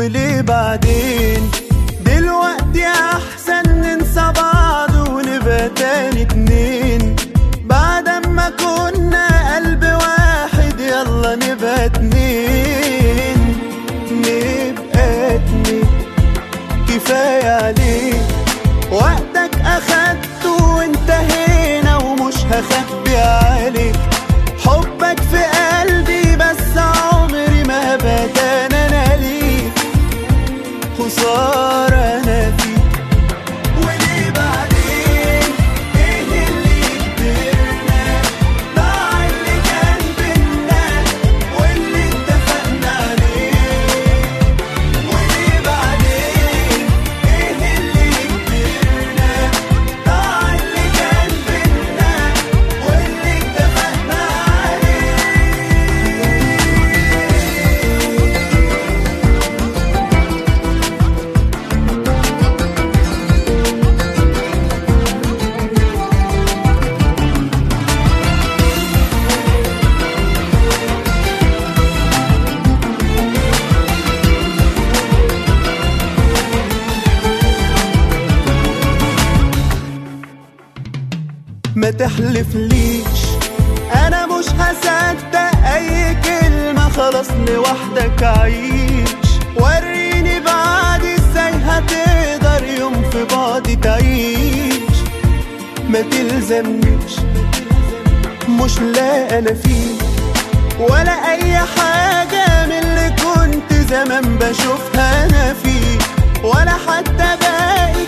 وليه بعدين دلوقتي احسن ننسى بعض ونبقى تاني اتنين بعد ما كنا قلب واحد يلا نبقى اتنين نبقى اتنين كفاية عليك وقتك أخدته وانتهينا ومش هخبي عليك حبك في قلبي بس عمري ما بدان أنا ليك خسارة أنا فيك وليه بعدين إيه اللي كبرنا ضاع اللي كان بينا واللي اتفقنا عليه وليه بعدين ايه اللي كبرنا ضاع اللي كان بينا واللي اتفقنا عليه ما تحلفليش انا مش هصدق اي كلمة خلاص لوحدك عيش وريني بعد ازاي هتقدر يوم في بعض تعيش ما تلزمنيش مش لا انا فيه ولا اي حاجة من اللي كنت زمان بشوفها انا فيه ولا حتى باقي